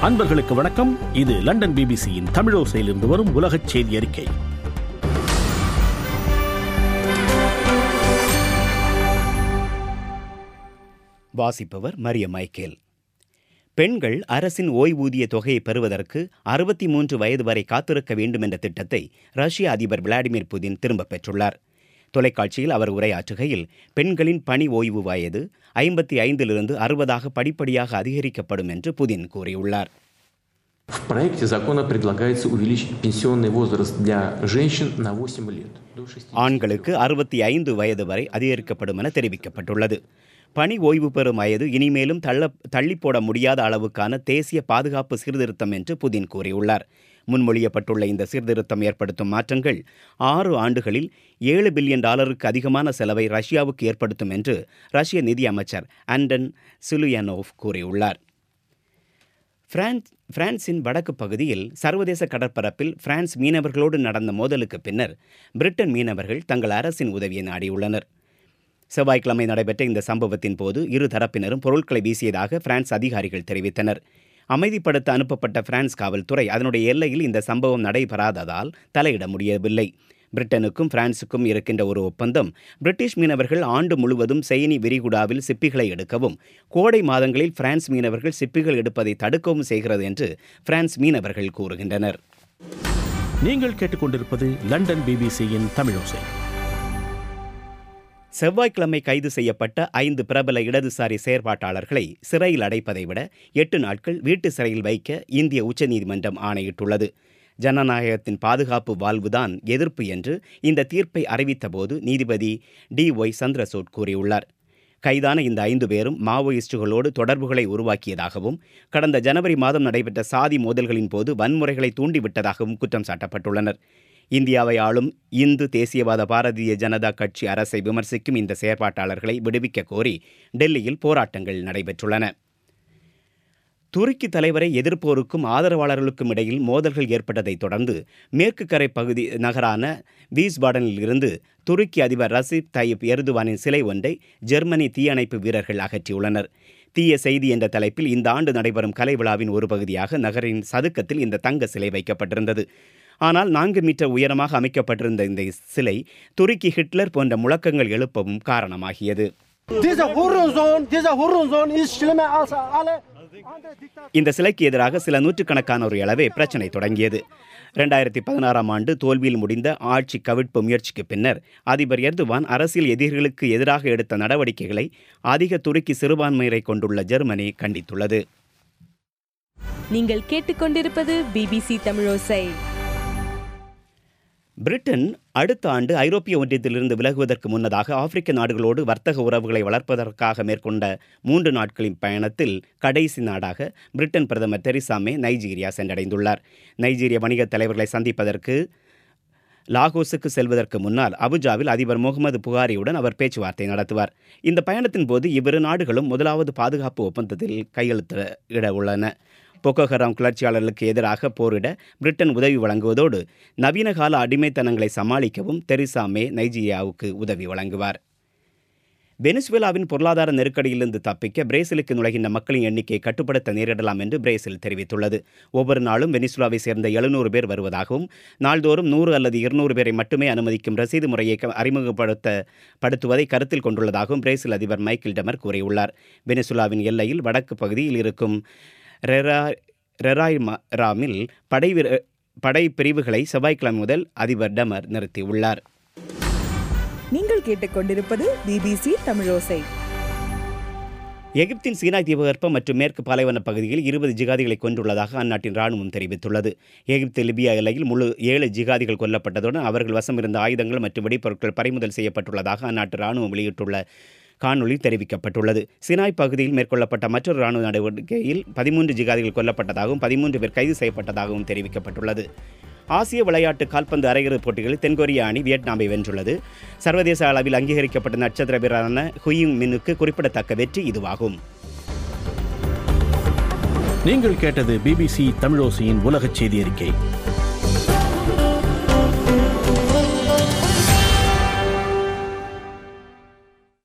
அன்பர்களுக்கு வணக்கம் இது லண்டன் பிபிசியின் தமிழோசையிலிருந்து வரும் உலகச் செய்தி அறிக்கை வாசிப்பவர் மரிய மைக்கேல் பெண்கள் அரசின் ஓய்வூதிய தொகையை பெறுவதற்கு அறுபத்தி மூன்று வயது வரை காத்திருக்க வேண்டும் என்ற திட்டத்தை ரஷ்ய அதிபர் விளாடிமிர் புதின் திரும்பப் பெற்றுள்ளார் தொலைக்காட்சியில் அவர் உரையாற்றுகையில் பெண்களின் பணி ஓய்வு வயது ஐம்பத்தி ஐந்திலிருந்து அறுபதாக படிப்படியாக அதிகரிக்கப்படும் என்று புதின் கூறியுள்ளார் В проекте закона предлагается увеличить пенсионный возраст для женщин на 8 лет. До 60 ஆண்களுக்கு அறுபத்தி ஐந்து வயது வரை அதிகரிக்கப்படும் என தெரிவிக்கப்பட்டுள்ளது பணி ஓய்வு பெறும் வயது இனிமேலும் தள்ள தள்ளி போட முடியாத அளவுக்கான தேசிய பாதுகாப்பு சீர்திருத்தம் என்று புதின் கூறியுள்ளார் முன்மொழியப்பட்டுள்ள இந்த சீர்திருத்தம் ஏற்படுத்தும் மாற்றங்கள் ஆறு ஆண்டுகளில் ஏழு பில்லியன் டாலருக்கு அதிகமான செலவை ரஷ்யாவுக்கு ஏற்படுத்தும் என்று ரஷ்ய நிதி அமைச்சர் ஆண்டன் சிலுயனோவ் கூறியுள்ளார் பிரான்ஸ் பிரான்சின் வடக்கு பகுதியில் சர்வதேச கடற்பரப்பில் பிரான்ஸ் மீனவர்களோடு நடந்த மோதலுக்கு பின்னர் பிரிட்டன் மீனவர்கள் தங்கள் அரசின் உதவியை நாடியுள்ளனர் செவ்வாய்க்கிழமை நடைபெற்ற இந்த சம்பவத்தின் போது இரு தரப்பினரும் பொருட்களை வீசியதாக பிரான்ஸ் அதிகாரிகள் தெரிவித்தனர் அமைதிப்படுத்த அனுப்பப்பட்ட பிரான்ஸ் காவல்துறை அதனுடைய எல்லையில் இந்த சம்பவம் நடைபெறாததால் தலையிட முடியவில்லை பிரிட்டனுக்கும் பிரான்சுக்கும் இருக்கின்ற ஒரு ஒப்பந்தம் பிரிட்டிஷ் மீனவர்கள் ஆண்டு முழுவதும் செயினி விரிகுடாவில் சிப்பிகளை எடுக்கவும் கோடை மாதங்களில் பிரான்ஸ் மீனவர்கள் சிப்பிகள் எடுப்பதை தடுக்கவும் செய்கிறது என்று பிரான்ஸ் மீனவர்கள் கூறுகின்றனர் நீங்கள் கேட்டுக்கொண்டிருப்பது லண்டன் பிபிசியின் தமிழோசை செவ்வாய்க்கிழமை கைது செய்யப்பட்ட ஐந்து பிரபல இடதுசாரி செயற்பாட்டாளர்களை சிறையில் அடைப்பதை விட எட்டு நாட்கள் வீட்டு சிறையில் வைக்க இந்திய உச்சநீதிமன்றம் ஆணையிட்டுள்ளது ஜனநாயகத்தின் பாதுகாப்பு வாழ்வுதான் எதிர்ப்பு என்று இந்த தீர்ப்பை அறிவித்தபோது நீதிபதி டி ஒய் சந்திரசூட் கூறியுள்ளார் கைதான இந்த ஐந்து பேரும் மாவோயிஸ்டுகளோடு தொடர்புகளை உருவாக்கியதாகவும் கடந்த ஜனவரி மாதம் நடைபெற்ற சாதி மோதல்களின் போது வன்முறைகளை தூண்டிவிட்டதாகவும் குற்றம் சாட்டப்பட்டுள்ளனர் இந்தியாவை ஆளும் இந்து தேசியவாத பாரதிய ஜனதா கட்சி அரசை விமர்சிக்கும் இந்த செயற்பாட்டாளர்களை விடுவிக்க கோரி டெல்லியில் போராட்டங்கள் நடைபெற்றுள்ளன துருக்கி தலைவரை எதிர்ப்போருக்கும் ஆதரவாளர்களுக்கும் இடையில் மோதல்கள் ஏற்பட்டதைத் தொடர்ந்து மேற்கு கரை பகுதி நகரான வீஸ்பாடனில் இருந்து துருக்கி அதிபர் ரசீப் தயிப் எர்துவானின் சிலை ஒன்றை ஜெர்மனி தீயணைப்பு வீரர்கள் அகற்றியுள்ளனர் தீய செய்தி என்ற தலைப்பில் இந்த ஆண்டு நடைபெறும் கலை விழாவின் ஒரு பகுதியாக நகரின் சதுக்கத்தில் இந்த தங்க சிலை வைக்கப்பட்டிருந்தது ஆனால் நான்கு மீட்டர் உயரமாக அமைக்கப்பட்டிருந்த இந்த சிலை துருக்கி ஹிட்லர் போன்ற முழக்கங்கள் எழுப்பவும் காரணமாகியது Dieser Hurensohn, dieser Hurensohn ist schlimmer als alle anderen Diktatoren. இந்த சிலைக்கு எதிராக சில நூற்றுக்கணக்கானோர் அளவே பிரச்சனை தொடங்கியது ரெண்டாயிரத்தி பதினாறாம் ஆண்டு தோல்வியில் முடிந்த ஆட்சி கவிழ்ப்பு முயற்சிக்கு பின்னர் அதிபர் எர்துவான் அரசியல் எதிரிகளுக்கு எதிராக எடுத்த நடவடிக்கைகளை அதிக துருக்கி சிறுபான்மையரை கொண்டுள்ள ஜெர்மனி கண்டித்துள்ளது நீங்கள் கேட்டுக்கொண்டிருப்பது பிபிசி தமிழோசை பிரிட்டன் அடுத்த ஆண்டு ஐரோப்பிய ஒன்றியத்திலிருந்து விலகுவதற்கு முன்னதாக ஆப்பிரிக்க நாடுகளோடு வர்த்தக உறவுகளை வளர்ப்பதற்காக மேற்கொண்ட மூன்று நாட்களின் பயணத்தில் கடைசி நாடாக பிரிட்டன் பிரதமர் தெரிசா மே நைஜீரியா சென்றடைந்துள்ளார் நைஜீரிய வணிகத் தலைவர்களை சந்திப்பதற்கு லாகோஸுக்கு செல்வதற்கு முன்னால் அபுஜாவில் அதிபர் முகமது புகாரியுடன் அவர் பேச்சுவார்த்தை நடத்துவார் இந்த பயணத்தின் போது இவ்விரு நாடுகளும் முதலாவது பாதுகாப்பு ஒப்பந்தத்தில் கையெழுத்திட உள்ளன பொக்கோ ஹராம் கிளர்ச்சியாளர்களுக்கு எதிராக போரிட பிரிட்டன் உதவி வழங்குவதோடு நவீன கால அடிமைத்தனங்களை சமாளிக்கவும் தெரிசா மே நைஜீரியாவுக்கு உதவி வழங்குவார் வெனிசுவேலாவின் பொருளாதார நெருக்கடியிலிருந்து தப்பிக்க பிரேசிலுக்கு நுழைகின்ற மக்களின் எண்ணிக்கையை கட்டுப்படுத்த நேரிடலாம் என்று பிரேசில் தெரிவித்துள்ளது ஒவ்வொரு நாளும் வெனிசுலாவை சேர்ந்த எழுநூறு பேர் வருவதாகவும் நாள்தோறும் நூறு அல்லது இருநூறு பேரை மட்டுமே அனுமதிக்கும் ரசீது முறையை க- அறிமுகப்படுத்த படுத்துவதை கருத்தில் கொண்டுள்ளதாகவும் பிரேசில் அதிபர் மைக்கேல் டெமர் கூறியுள்ளார் வெனிசுலாவின் எல்லையில் வடக்கு பகுதியில் இருக்கும் ரெரா ரெராய் ம- ராமில் படை வீர- படை பிரிவுகளை செவ்வாய்க்கிழமை முதல் அதிபர் டெமர் நிறுத்தியுள்ளார் நீங்கள் கேட்டுக்கொண்டிருப்பது பிபிசி தமிழோசை எகிப்தின் சீனாய் தீபகற்பம் மற்றும் மேற்கு பாலைவன பகுதியில் இருபது ஜிகாதிகளை கொண்டுள்ளதாக அந்நாட்டின் ராணுவம் தெரிவித்துள்ளது எகிப்து லிபியா எல்லையில் முழு ஏழு ஜிகாதிகள் கொல்லப்பட்டதுடன் அவர்கள் வசம் இருந்த ஆயுதங்கள் மற்றும் வெடிப்பொருட்கள் பறிமுதல் செய்யப்பட்டுள்ளதாக அந்நாட்டு ராணுவம் வெளியிட்டுள்ள காணொளி தெரிவிக்கப்பட்டுள்ளது சினாய் பகுதியில் மேற்கொள்ளப்பட்ட மற்றொரு ராணுவ நடவடிக்கையில் பதிமூன்று ஜிகாதிகள் கொல்லப்பட்டதாகவும் பதிமூன்று பேர் கைது செய்யப்பட்டதாகவும் தெரிவிக்கப்பட்டுள்ளது ஆசிய விளையாட்டு கால்பந்து அரையிறுதிப் போட்டிகளில் தென்கொரிய அணி வியட்நாமை வென்றுள்ளது சர்வதேச அளவில் அங்கீகரிக்கப்பட்ட நட்சத்திர வீரரான ஹுயிங் மின்னுக்கு குறிப்பிடத்தக்க வெற்றி இதுவாகும் நீங்கள் கேட்டது பிபிசி தமிழோசையின் உலகச் செய்தி அறிக்கை